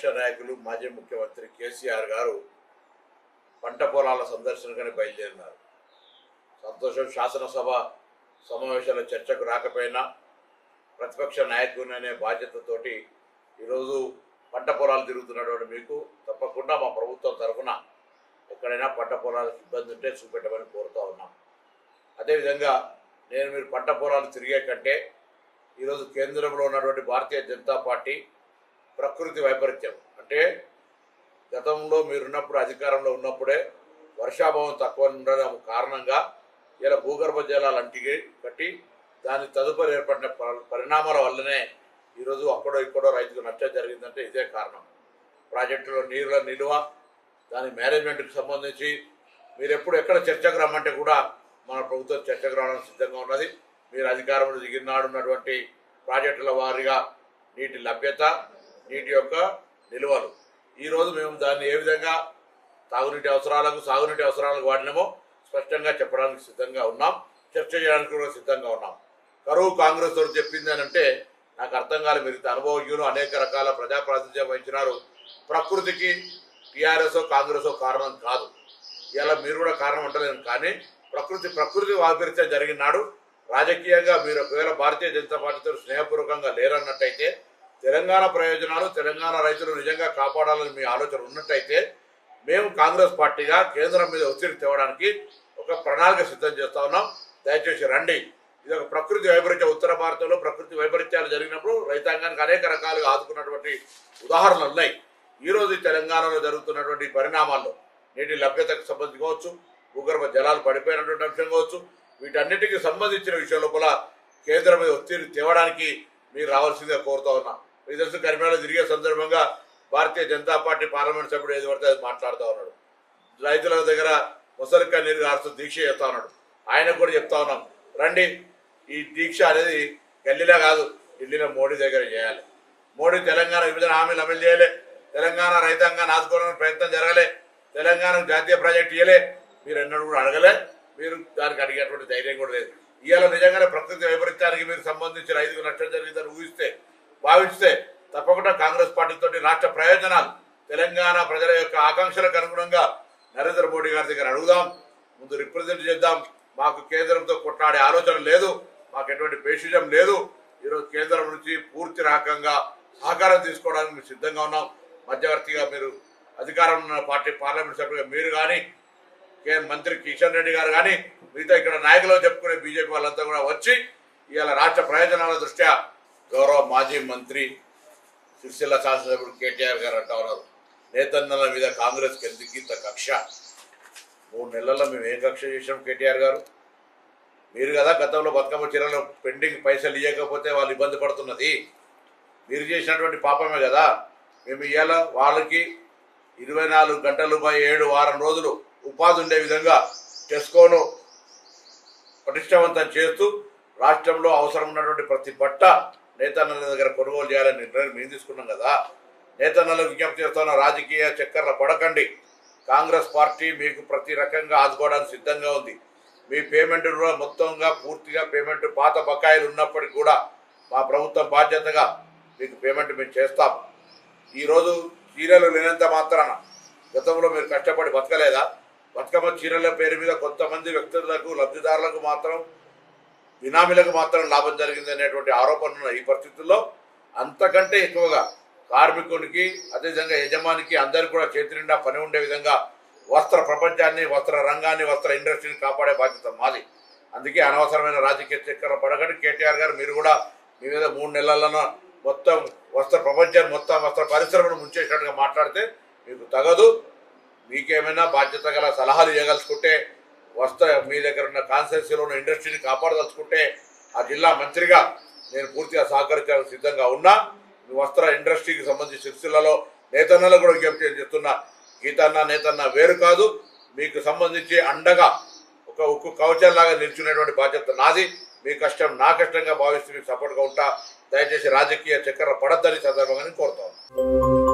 ప్రతిపక్ష నాయకులు మాజీ ముఖ్యమంత్రి కేసీఆర్ గారు పంట పొలాల సందర్శనకని బయలుదేరినారు సంతోషం శాసనసభ సమావేశాల చర్చకు రాకపోయినా ప్రతిపక్ష నాయకుని అనే బాధ్యతతోటి ఈరోజు పంట పొలాలు తిరుగుతున్నటువంటి మీకు తప్పకుండా మా ప్రభుత్వం తరఫున ఎక్కడైనా పంట పొలాలకు ఇబ్బంది ఉంటే చూపెట్టమని కోరుతా ఉన్నాం అదేవిధంగా నేను మీరు పంట పొలాలు తిరిగే కంటే ఈరోజు కేంద్రంలో ఉన్నటువంటి భారతీయ జనతా పార్టీ ప్రకృతి వైపరీత్యం అంటే గతంలో మీరున్నప్పుడు అధికారంలో ఉన్నప్పుడే వర్షాభావం తక్కువ ఉండడం కారణంగా ఇలా భూగర్భ జలాలు అంటికి కట్టి దాని తదుపరి ఏర్పడిన ప- పరిణామాల వల్లనే ఈరోజు అక్కడో ఇక్కడో రైతుకు నష్టం జరిగిందంటే ఇదే కారణం ప్రాజెక్టులో నీళ్ళ నిల్వ దాని మేనేజ్మెంట్కి సంబంధించి మీరు ఎప్పుడు ఎక్కడ చర్చకు రమ్మంటే కూడా మన ప్రభుత్వం చర్చకు రావడానికి సిద్ధంగా ఉన్నది మీరు అధికారంలో దిగినాడు ఉన్నటువంటి ప్రాజెక్టుల వారీగా నీటి లభ్యత నీటి యొక్క నిల్వలు ఈరోజు మేము దాన్ని ఏ విధంగా తాగునీటి అవసరాలకు సాగునీటి అవసరాలకు వాడినామో స్పష్టంగా చెప్పడానికి సిద్ధంగా ఉన్నాం చర్చ చేయడానికి కూడా సిద్ధంగా ఉన్నాం కరువు కాంగ్రెస్ తోటి చెప్పింది అని అంటే నాకు అర్థం కాలేదు మీరు ఇంత అనుభవజ్ఞులు అనేక రకాల ప్రజాప్రాతినిధ్యం వహించినారు ప్రకృతికి టీఆర్ఎస్ కాంగ్రెస్ కారణం కాదు ఇలా మీరు కూడా కారణం అంటలేదు కానీ ప్రకృతి ప్రకృతి వైపరీత్యం జరిగినాడు రాజకీయంగా మీరు ఒకవేళ భారతీయ జనతా పార్టీతో స్నేహపూర్వకంగా లేరన్నట్టయితే తెలంగాణ ప్రయోజనాలు తెలంగాణ రైతులు నిజంగా కాపాడాలని మీ ఆలోచన ఉన్నట్టయితే మేము కాంగ్రెస్ పార్టీగా కేంద్రం మీద ఒత్తిడి తేవడానికి ఒక ప్రణాళిక సిద్ధం చేస్తా ఉన్నాం దయచేసి రండి ఇది ఒక ప్రకృతి వైపరీత్యం ఉత్తర భారతంలో ప్రకృతి వైపరీత్యాలు జరిగినప్పుడు రైతాంగానికి అనేక రకాలుగా ఆదుకున్నటువంటి ఉదాహరణలు ఉన్నాయి ఈ రోజు ఈ తెలంగాణలో జరుగుతున్నటువంటి పరిణామాల్లో నీటి లభ్యతకు సంబంధించి కావచ్చు భూగర్భ జలాలు పడిపోయినటువంటి అంశం కావచ్చు వీటన్నిటికీ సంబంధించిన విషయం లోపల కేంద్రం మీద ఒత్తిడి తేవడానికి మీరు రావాల్సిందిగా కోరుతా ఉన్నా మీకు తెలుసు కరీంనగర్ తిరిగే సందర్భంగా భారతీయ జనతా పార్టీ పార్లమెంట్ సభ్యుడు ఏది పడితే అది మాట్లాడుతూ ఉన్నాడు రైతుల దగ్గర ముసలిక్క నీరు కారుతూ దీక్ష చేస్తా ఉన్నాడు ఆయనకు కూడా చెప్తా ఉన్నాం రండి ఈ దీక్ష అనేది ఢిల్లీలో కాదు ఢిల్లీలో మోడీ దగ్గర చేయాలి మోడీ తెలంగాణ విభజన హామీలు అమలు చేయలే తెలంగాణ రైతాంగాన్ని ఆదుకోవడానికి ప్రయత్నం జరగలే తెలంగాణకు జాతీయ ప్రాజెక్ట్ ఇయ్యలే మీరు ఎన్నడూ కూడా అడగలే మీరు దానికి అడిగేటువంటి ధైర్యం కూడా లేదు ఇవాళ నిజంగానే ప్రకృతి వైపరీత్యానికి మీరు సంబంధించి రైతుకు నష్టం జరిగిందని ఊహిస్తే భావిస్తే తప్పకుండా కాంగ్రెస్ పార్టీతో రాష్ట్ర ప్రయోజనాలు తెలంగాణ ప్రజల యొక్క ఆకాంక్షలకు అనుగుణంగా నరేంద్ర మోడీ గారి దగ్గర అడుగుదాం ముందు రిప్రజెంట్ చేద్దాం మాకు కేంద్రంతో కొట్లాడే ఆలోచన లేదు మాకు ఎటువంటి పేషిజం లేదు ఈరోజు కేంద్రం నుంచి పూర్తి రకంగా సహకారం తీసుకోవడానికి మేము సిద్ధంగా ఉన్నాం మధ్యవర్తిగా మీరు అధికారంలో ఉన్న పార్టీ పార్లమెంట్ సభ్యులుగా మీరు కానీ కే మంత్రి కిషన్ రెడ్డి గారు కానీ మిగతా ఇక్కడ నాయకులు చెప్పుకునే బీజేపీ వాళ్ళంతా కూడా వచ్చి ఇవాళ రాష్ట్ర ప్రయోజనాల దృష్ట్యా గౌరవ మాజీ మంత్రి సిరిసిల్ల శాసనసభ్యుడు కేటీఆర్ గారు అంటా ఉన్నారు నేతన్నల మీద కాంగ్రెస్ ఎందుకు ఇంత కక్ష మూడు నెలల్లో మేము ఏం కక్ష చేసాం కేటీఆర్ గారు మీరు కదా గతంలో బతుకమ్మ చీరలో పెండింగ్ పైసలు ఇవ్వకపోతే వాళ్ళు ఇబ్బంది పడుతున్నది మీరు చేసినటువంటి పాపమే కదా మేము ఇవాళ వాళ్ళకి ఇరవై నాలుగు గంటలు బై ఏడు వారం రోజులు ఉపాధి ఉండే విధంగా టెస్కోను పటిష్టవంతం చేస్తూ రాష్ట్రంలో అవసరం ఉన్నటువంటి ప్రతి బట్ట నేతన్నల దగ్గర కొనుగోలు చేయాలని నిర్ణయం మేము తీసుకున్నాం కదా నేతన్నలకు విజ్ఞప్తి చేస్తున్న రాజకీయ చక్కర్ల పడకండి కాంగ్రెస్ పార్టీ మీకు ప్రతి రకంగా ఆదుకోవడానికి సిద్ధంగా ఉంది మీ పేమెంట్ కూడా మొత్తంగా పూర్తిగా పేమెంట్ పాత బకాయిలు ఉన్నప్పటికీ కూడా మా ప్రభుత్వం బాధ్యతగా మీకు పేమెంట్ మేము చేస్తాం ఈరోజు చీరలు లేనంత మాత్రాన గతంలో మీరు కష్టపడి బతకలేదా బతుకమ్మ చీరల పేరు మీద కొంతమంది వ్యక్తులకు లబ్ధిదారులకు మాత్రం బినామీలకు మాత్రం లాభం జరిగింది అనేటువంటి ఆరోపణలు ఉన్న ఈ పరిస్థితుల్లో అంతకంటే ఎక్కువగా కార్మికునికి అదేవిధంగా యజమానికి అందరికి కూడా చేతి నిండా పని ఉండే విధంగా వస్త్ర ప్రపంచాన్ని వస్త్ర రంగాన్ని వస్త్ర ఇండస్ట్రీని కాపాడే బాధ్యత మాది అందుకే అనవసరమైన రాజకీయ చక్కెర పడగండి కేటీఆర్ గారు మీరు కూడా మీ మీద మూడు నెలలను మొత్తం వస్త్ర ప్రపంచాన్ని మొత్తం వస్త్ర పరిశ్రమను ముంచేసినట్టుగా మాట్లాడితే మీకు తగదు మీకేమైనా బాధ్యత గల సలహాలు ఇవ్వగలుచుకుంటే వస్త్ర మీ దగ్గర ఉన్న కాన్స్టిట్యూన్సీలో ఉన్న ఇండస్ట్రీని కాపాడదలుచుకుంటే ఆ జిల్లా మంత్రిగా నేను పూర్తిగా సహకరించడానికి సిద్ధంగా ఉన్నా మీ వస్త్ర ఇండస్ట్రీకి సంబంధించి సిరిసిల్లలో నేతన్నలు కూడా విజ్ఞప్తి చేస్తున్నా గీతన్న నేతన్న వేరు కాదు మీకు సంబంధించి అండగా ఒక ఉక్కు కవచంలాగా నిల్చునేటువంటి బాధ్యత నాది మీ కష్టం నా కష్టంగా భావిస్తూ మీకు సపోర్ట్గా ఉంటా దయచేసి రాజకీయ చక్కెర పడద్దని సందర్భంగా నేను కోరుతాను